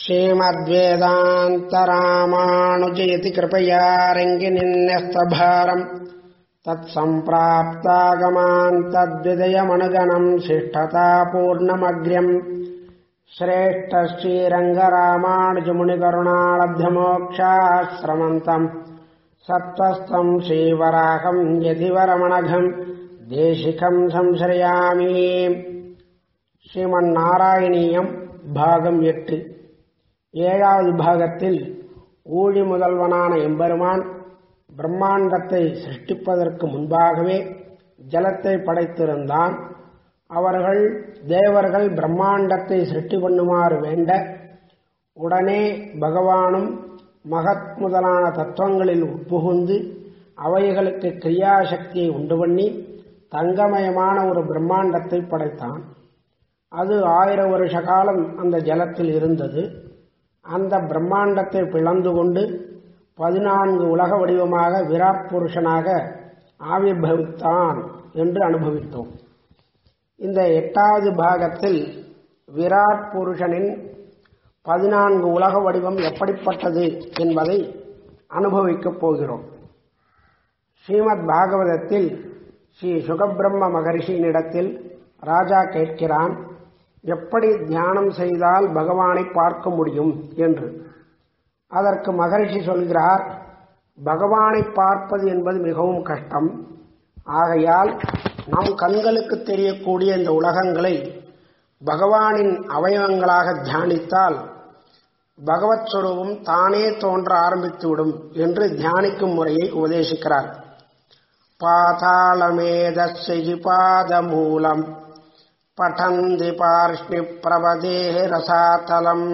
श्रीमद्वेदान्तरामानुजयति कृपया रङ्गिनिन्यस्तभारम् तत्सम्प्राप्तागमान् तद्विदयमनुगणम् शिष्ठतापूर्णमग्र्यम् श्रेष्ठश्रीरङ्गरामानुजमुनिकरुणालब्धमोक्षाश्रमन्तम् सत्त्वस्तम् श्रीवराहम् यदिवरमणघम् தேசிகம் சம்சரியாமி ஸ்ரீமன் நாராயணீயம் பாகம் எட்டு ஏழாவது பாகத்தில் ஊழி முதல்வனான எம்பெருமான் பிரம்மாண்டத்தை சிருஷ்டிப்பதற்கு முன்பாகவே ஜலத்தை படைத்திருந்தான் அவர்கள் தேவர்கள் பிரம்மாண்டத்தை சிருஷ்டி பண்ணுமாறு வேண்ட உடனே பகவானும் மகத் முதலான தத்துவங்களில் உட்புகுந்து அவைகளுக்கு கிரியாசக்தியை உண்டு பண்ணி தங்கமயமான ஒரு பிரம்மாண்டத்தை படைத்தான் அது ஆயிரம் வருஷ காலம் அந்த ஜலத்தில் இருந்தது அந்த பிரம்மாண்டத்தை பிளந்து கொண்டு பதினான்கு உலக வடிவமாக விராட் புருஷனாக ஆவிர்வவித்தான் என்று அனுபவித்தோம் இந்த எட்டாவது பாகத்தில் விராட் புருஷனின் பதினான்கு உலக வடிவம் எப்படிப்பட்டது என்பதை அனுபவிக்கப் போகிறோம் ஸ்ரீமத் பாகவதத்தில் ஸ்ரீ சுகபிரம்ம மகரிஷியினிடத்தில் ராஜா கேட்கிறான் எப்படி தியானம் செய்தால் பகவானை பார்க்க முடியும் என்று அதற்கு மகரிஷி சொல்கிறார் பகவானை பார்ப்பது என்பது மிகவும் கஷ்டம் ஆகையால் நம் கண்களுக்கு தெரியக்கூடிய இந்த உலகங்களை பகவானின் அவயவங்களாக தியானித்தால் பகவத் சுரூபம் தானே தோன்ற ஆரம்பித்துவிடும் என்று தியானிக்கும் முறையை உபதேசிக்கிறார் पातालमेधस्य पादमूलम् पठन्ति पार्ष्णिप्रपदेः रसातलम्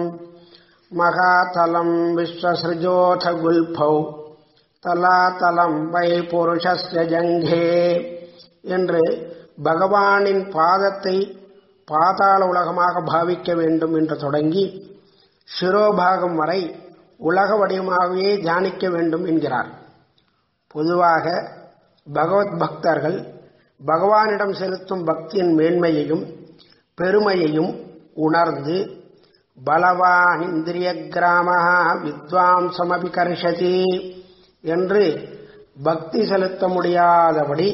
महातलम् विश्वसृजोऽथ गुल्फौ தலாதலம் வை புருஷஸ்ய ஜங்கே என்று பகவானின் பாதத்தை பாதாள உலகமாக பாவிக்க வேண்டும் என்று தொடங்கி சிரோபாகம் வரை உலக வடிவமாகவே தியானிக்க வேண்டும் என்கிறார் பொதுவாக பகவத் பக்தர்கள் பகவானிடம் செலுத்தும் பக்தியின் மேன்மையையும் பெருமையையும் உணர்ந்து பலவான் இந்திரிய கிராம வித்வாம்சமபி கர்ஷதி என்று பக்தி செலுத்த முடியாதபடி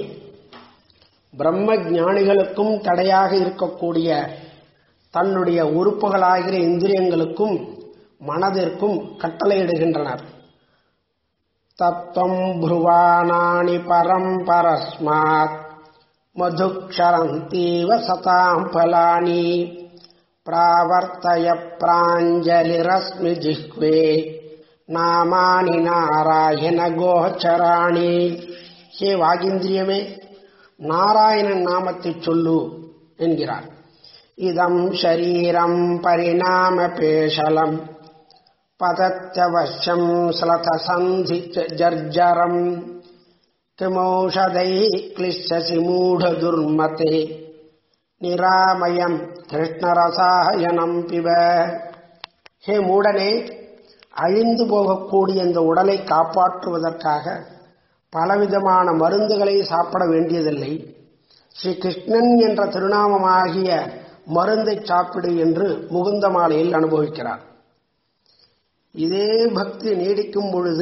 பிரம்ம ஞானிகளுக்கும் தடையாக இருக்கக்கூடிய தன்னுடைய உறுப்புகளாகிற இந்திரியங்களுக்கும் மனதிற்கும் கட்டளையிடுகின்றனர் தத்துவம் புருவானானி பரம் பரஸ்மாத் மதுக்ஷரந்தீவ சதாம் பலானி பிராவர்த்தய பிராஞ்சலிரஸ்மி ஜிஹ்வே நாமானி நாராயண கோச்சராணி ஹே வாகிந்திரியமே நாராயணன் நாமத்தை சொல்லு என்கிறார் இதம் ஷரீரம் பரிணாம பேஷலம் पतत्यवश्यम् स्लथसन्धि जर्जरम् किमौषधैः क्लिश्यसि मूढदुर्मते நிராமயம் கிருஷ்ணரசாயனம் பிப ஹே மூடனே அழிந்து போகக்கூடிய இந்த உடலை காப்பாற்றுவதற்காக பலவிதமான மருந்துகளை சாப்பிட வேண்டியதில்லை ஸ்ரீ கிருஷ்ணன் என்ற திருநாமமாகிய மருந்தை சாப்பிடு என்று முகுந்த மாலையில் அனுபவிக்கிறார் இதே பக்தி நீடிக்கும் பொழுது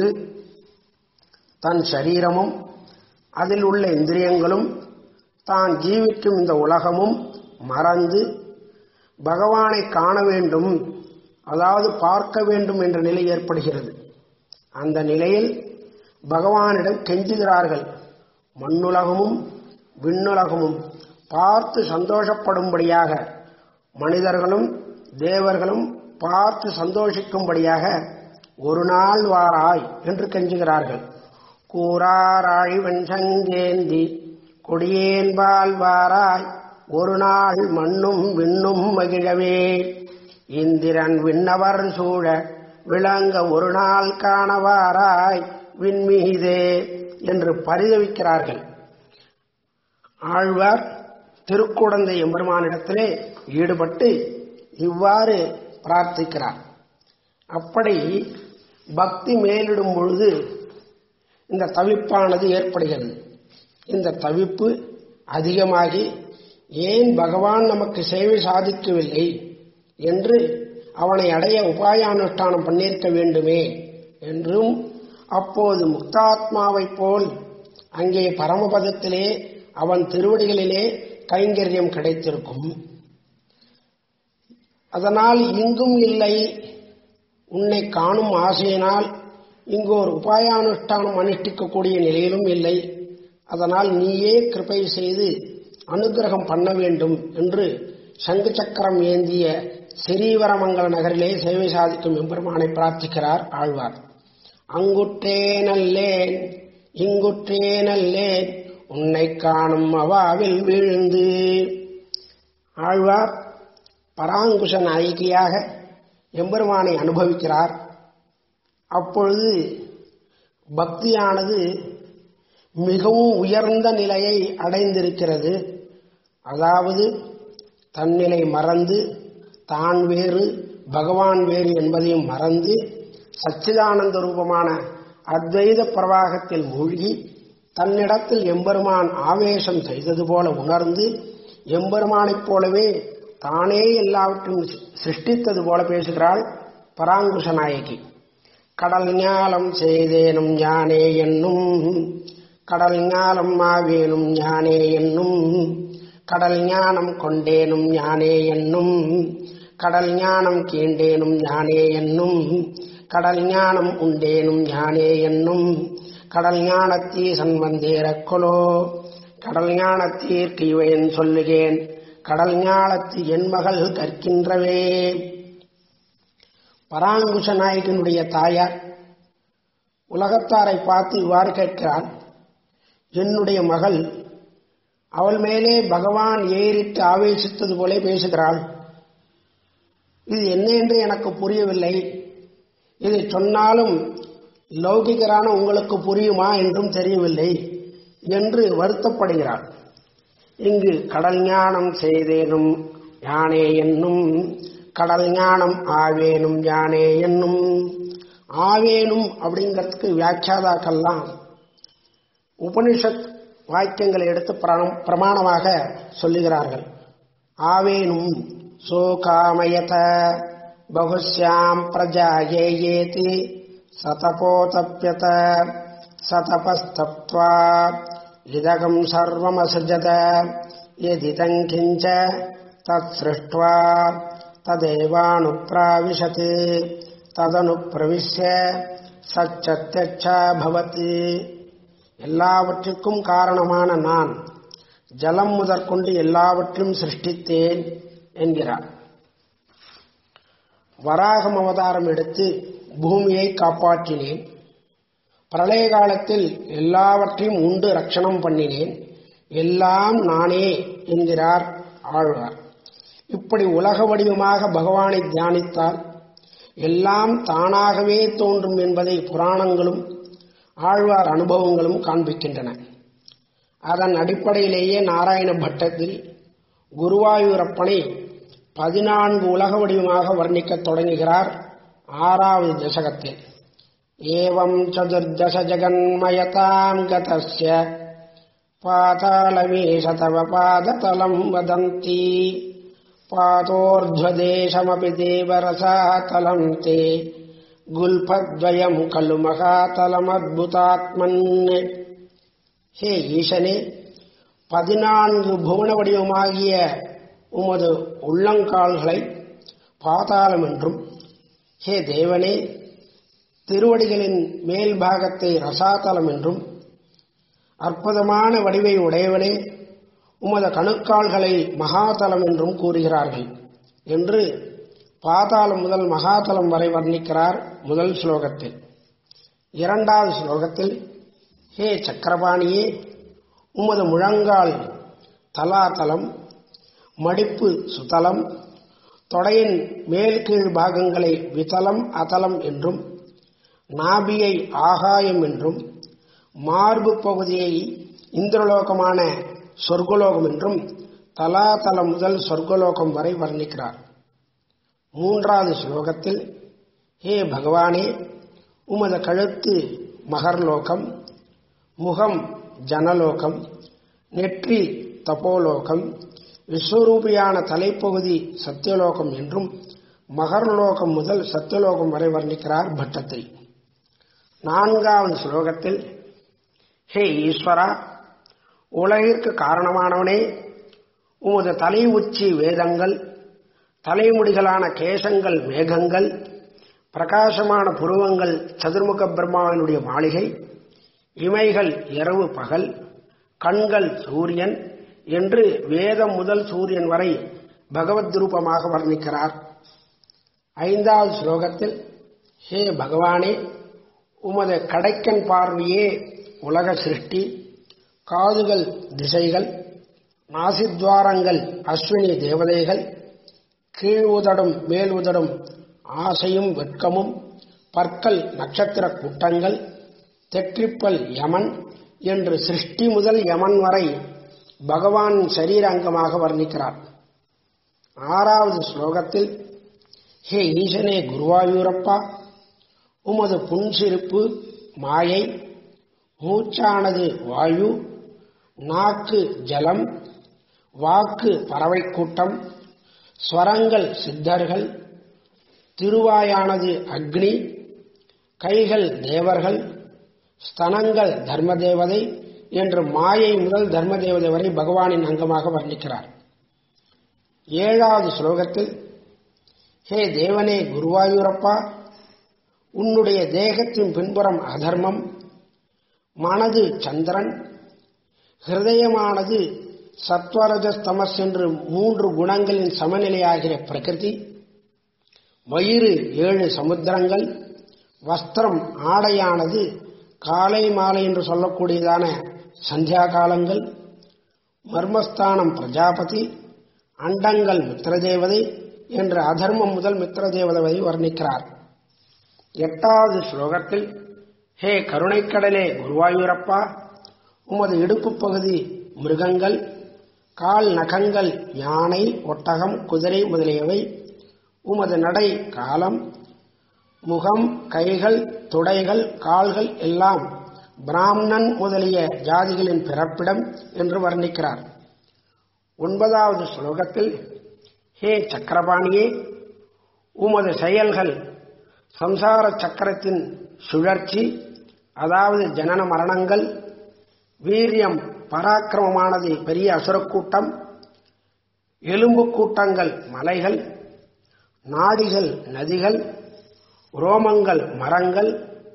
தன் சரீரமும் அதில் உள்ள இந்திரியங்களும் தான் ஜீவிக்கும் இந்த உலகமும் மறந்து பகவானை காண வேண்டும் அதாவது பார்க்க வேண்டும் என்ற நிலை ஏற்படுகிறது அந்த நிலையில் பகவானிடம் கெஞ்சுகிறார்கள் மண்ணுலகமும் விண்ணுலகமும் பார்த்து சந்தோஷப்படும்படியாக மனிதர்களும் தேவர்களும் பார்த்து சந்தோஷிக்கும்படியாக ஒரு நாள் வாராய் என்று கெஞ்சுகிறார்கள் கூறாராழி வெண்சங்கேந்தி கொடியேன்பால் வாராய் ஒரு நாள் மண்ணும் விண்ணும் மகிழவே இந்திரன் விண்ணவர் சூழ விளங்க ஒரு நாள் காணவாராய் விண்மீதே என்று பரிதவிக்கிறார்கள் ஆழ்வார் திருக்குடந்தை எம்பெருமானிடத்திலே ஈடுபட்டு இவ்வாறு பிரார்த்திக்கிறார் அப்படி பக்தி மேலிடும் பொழுது இந்த தவிப்பானது ஏற்படுகிறது இந்த தவிப்பு அதிகமாகி ஏன் பகவான் நமக்கு சேவை சாதிக்கவில்லை என்று அவனை அடைய உபாயானுஷ்டானம் பண்ணியிருக்க வேண்டுமே என்றும் அப்போது முக்தாத்மாவைப் போல் அங்கே பரமபதத்திலே அவன் திருவடிகளிலே கைங்கரியம் கிடைத்திருக்கும் அதனால் இங்கும் இல்லை உன்னை காணும் ஆசையினால் இங்கு ஒரு உபாயானுஷ்டானம் அனுஷ்டிக்கக்கூடிய நிலையிலும் இல்லை அதனால் நீயே கிருபை செய்து அனுகிரகம் பண்ண வேண்டும் என்று சங்கு சக்கரம் ஏந்திய ஸ்ரீவரமங்கல நகரிலே சேவை சாதிக்கும் எம்பெருமானை பிரார்த்திக்கிறார் ஆழ்வார் அங்குற்றே நல்லேன் இங்குற்றே நல்லேன் உன்னை காணும் அவாவில் வீழ்ந்து ஆழ்வார் பராங்குஷ நாயகியாக எம்பெருமானை அனுபவிக்கிறார் அப்பொழுது பக்தியானது மிகவும் உயர்ந்த நிலையை அடைந்திருக்கிறது அதாவது தன்னிலை மறந்து தான் வேறு பகவான் வேறு என்பதையும் மறந்து சச்சிதானந்த ரூபமான அத்வைத பிரவாகத்தில் மூழ்கி தன்னிடத்தில் எம்பெருமான் ஆவேசம் செய்தது போல உணர்ந்து எம்பெருமானைப் போலவே தானே எல்லாவற்றையும் சிருஷ்டித்தது போல பேசுகிறாள் பராங்குஷ நாயகி கடல் ஞாலம் செய்தேனும் ஞானே என்னும் கடல் ஞானம் ஆவேனும் ஞானே என்னும் கடல் ஞானம் கொண்டேனும் ஞானே என்னும் கடல் ஞானம் கீண்டேனும் ஞானே என்னும் கடல் ஞானம் உண்டேனும் ஞானே என்னும் கடல் ஞானத்தீசன் வந்தேரக்கொலோ கடல் ஞானத்தீர்க்கு இவையன் சொல்லுகேன் கடல் ஞானத்து என் மகள் கற்கின்றவே பராங்குஷ நாயகனுடைய தாயார் உலகத்தாரை பார்த்து இவ்வாறு கேட்கிறாள் என்னுடைய மகள் அவள் மேலே பகவான் ஏறிட்டு ஆவேசித்தது போல பேசுகிறாள் இது என்ன என்று எனக்கு புரியவில்லை இதை சொன்னாலும் லௌகிகரான உங்களுக்கு புரியுமா என்றும் தெரியவில்லை என்று வருத்தப்படுகிறாள் இங்கு கடல் ஞானம் செய்தேனும் யானே என்னும் கடல் ஞானம் ஆவேனும் யானே என்னும் ஆவேனும் அப்படிங்கிறதுக்கு வியாக்கியாதாக்கெல்லாம் உபனிஷத் வாக்கியங்களை எடுத்து பிரணம்- பிரமாணமாக சொல்லுகிறார்கள் ஆவேனும் சோகாமயத பகுஸ்யாம் பிரஜா ஏயேதி சதபோதப்யத சதபஸ்தப்த்வா இதகம் சர்வமசஜத யதிதம் கிஞ்ச தத் சிருஷ்ட்வா ததேவானுப்ராவிशत् ததனுப்பிரவிஷ்ய சச்சத்யச்சா பவத் எல்லாவற்றிற்கும் காரணமான நான் ஜலம் முதற்கொண்டு எல்லாவற்றையும் சிருஷ்டித்தேன் என்கிறார் வராகம் அவதாரம் எடுத்து பூமியை காப்பாற்றினேன் பிரளய காலத்தில் எல்லாவற்றையும் உண்டு ரட்சணம் பண்ணினேன் எல்லாம் நானே என்கிறார் ஆழ்வார் இப்படி உலக வடிவமாக பகவானை தியானித்தால் எல்லாம் தானாகவே தோன்றும் என்பதை புராணங்களும் ஆழ்வார் அனுபவங்களும் காண்பிக்கின்றன அதன் அடிப்படையிலேயே நாராயண பட்டத்தில் குருவாயூரப்பனை பதினான்கு உலக வடிவமாக வர்ணிக்கத் தொடங்குகிறார் ஆறாவது தசகத்தில் ஏவம் சதுர்தச ஜகன்மயதாம் கதஸ்ய பாதாளமீஷ தவ பாததலம் வதந்தி பாதோர்ध्वदेशमपि देवरसातलं ते குல்பத்வயம் கலு மகாதலமத்புதாத்மன் ஹே ஈசனே பதினான்கு புவன வடிவமாகிய உமது உள்ளங்கால்களை பாதாளம் என்றும் ஹே தேவனே திருவடிகளின் மேல் பாகத்தை ரசாதலம் என்றும் அற்புதமான வடிவை உடையவனே உமது கணுக்கால்களை மகாதலம் என்றும் கூறுகிறார்கள் என்று பாதாளம் முதல் மகாதலம் வரை வர்ணிக்கிறார் முதல் ஸ்லோகத்தில் இரண்டாவது ஸ்லோகத்தில் ஹே சக்கரபாணியே உமது முழங்கால் தலாதலம் மடிப்பு சுதலம் தொடையின் மேல் கீழ் பாகங்களை விதலம் அதலம் என்றும் நாபியை ஆகாயம் என்றும் மார்பு பகுதியை இந்திரலோகமான சொர்க்கலோகம் என்றும் தலாதலம் முதல் சொர்க்கலோகம் வரை வர்ணிக்கிறார் மூன்றாவது ஸ்லோகத்தில் ஹே பகவானே உமது கழுத்து மகர்லோகம் முகம் ஜனலோகம் நெற்றி தபோலோகம் விஸ்வரூபியான தலைப்பகுதி சத்தியலோகம் என்றும் மகர்லோகம் முதல் சத்துலோகம் வரை வர்ணிக்கிறார் பட்டத்தை நான்காவது ஸ்லோகத்தில் ஹே ஈஸ்வரா உலகிற்கு காரணமானவனே உமது தலை உச்சி வேதங்கள் தலைமுடிகளான கேசங்கள் மேகங்கள் பிரகாசமான புருவங்கள் சதுர்முக பிரம்மாவினுடைய மாளிகை இமைகள் இரவு பகல் கண்கள் சூரியன் என்று வேதம் முதல் சூரியன் வரை பகவத் ரூபமாக வர்ணிக்கிறார் ஐந்தாவது ஸ்லோகத்தில் ஹே பகவானே உமது கடைக்கன் பார்வையே உலக சிருஷ்டி காதுகள் திசைகள் நாசித்வாரங்கள் அஸ்வினி தேவதைகள் கீழ் உதடும் மேல் உதடும் ஆசையும் வெட்கமும் பற்கள் நட்சத்திர கூட்டங்கள் தெற்றிப்பல் யமன் என்று சிருஷ்டி முதல் யமன் வரை பகவான் சரீர அங்கமாக வர்ணிக்கிறார் ஆறாவது ஸ்லோகத்தில் ஹே ஈசனே குருவாயூரப்பா உமது புன்சிரிப்பு மாயை மூச்சானது வாயு நாக்கு ஜலம் வாக்கு பறவை கூட்டம் ஸ்வரங்கள் சித்தர்கள் திருவாயானது அக்னி கைகள் தேவர்கள் ஸ்தனங்கள் தர்மதேவதை என்று மாயை முதல் தர்மதேவதை வரை பகவானின் அங்கமாக வர்ணிக்கிறார் ஏழாவது ஸ்லோகத்தில் ஹே தேவனே குருவாயூரப்பா உன்னுடைய தேகத்தின் பின்புறம் அதர்மம் மனது சந்திரன் ஹிருதயமானது சத்வரஜஸ்தமஸ் என்று மூன்று குணங்களின் சமநிலையாகிற பிரகிருதி வயிறு ஏழு சமுத்திரங்கள் வஸ்திரம் ஆடையானது காலை மாலை என்று சொல்லக்கூடியதான சந்தியா காலங்கள் மர்மஸ்தானம் பிரஜாபதி அண்டங்கள் மித்திரதேவதை என்று அதர்மம் முதல் மித்திரதேவதை வர்ணிக்கிறார் எட்டாவது ஸ்லோகத்தில் ஹே கருணைக்கடலே குருவாயூரப்பா உமது இடுப்பு பகுதி மிருகங்கள் கால் நகங்கள் யானை ஒட்டகம் குதிரை முதலியவை உமது நடை காலம் முகம் கைகள் துடைகள் கால்கள் எல்லாம் பிராமணன் முதலிய ஜாதிகளின் பிறப்பிடம் என்று வர்ணிக்கிறார் ஒன்பதாவது ஸ்லோகத்தில் ஹே சக்கரபாணியே உமது செயல்கள் சம்சார சக்கரத்தின் சுழற்சி அதாவது ஜனன மரணங்கள் வீரியம் பராக்கிரமமானது பெரிய அசுரக்கூட்டம் எலும்பு கூட்டங்கள் மலைகள் நாடிகள் நதிகள் ரோமங்கள் மரங்கள்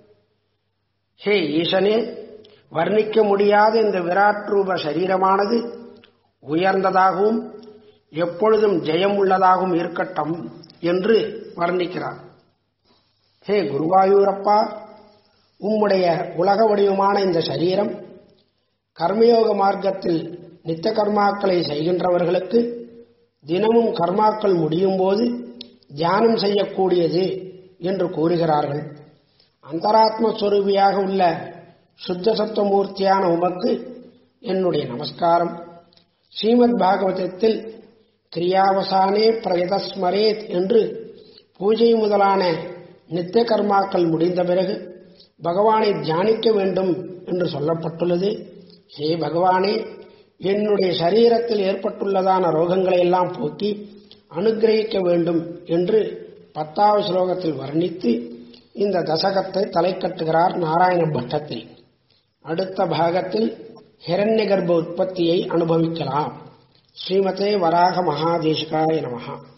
ஹே ஈசனே வர்ணிக்க முடியாத இந்த விராட் ரூப சரீரமானது உயர்ந்ததாகவும் எப்பொழுதும் ஜெயம் உள்ளதாகவும் இருக்கட்டும் என்று வர்ணிக்கிறார் ஹே குருவாயூரப்பா உம்முடைய உலக வடிவமான இந்த சரீரம் கர்மயோக மார்க்கத்தில் நித்த கர்மாக்களை செய்கின்றவர்களுக்கு தினமும் கர்மாக்கள் முடியும் போது தியானம் செய்யக்கூடியது என்று கூறுகிறார்கள் அந்தராத்ம ஸ்வரூபியாக உள்ள சுத்த சத்துவமூர்த்தியான உமக்கு என்னுடைய நமஸ்காரம் ஸ்ரீமத் பாகவதத்தில் கிரியாவசானே பிரயதஸ்மரேத் என்று பூஜை முதலான நித்திய கர்மாக்கள் முடிந்த பிறகு பகவானை தியானிக்க வேண்டும் என்று சொல்லப்பட்டுள்ளது ஹே பகவானே என்னுடைய சரீரத்தில் ஏற்பட்டுள்ளதான ரோகங்களை எல்லாம் போக்கி அனுகிரகிக்க வேண்டும் என்று பத்தாவது ஸ்லோகத்தில் வர்ணித்து இந்த தசகத்தை தலை கட்டுகிறார் நாராயண பட்டத்தில் அடுத்த பாகத்தில் ஹிரண்ய கர்ப்ப உற்பத்தியை அனுபவிக்கலாம் ஸ்ரீமதே வராக மகாதேசிகாய நமகா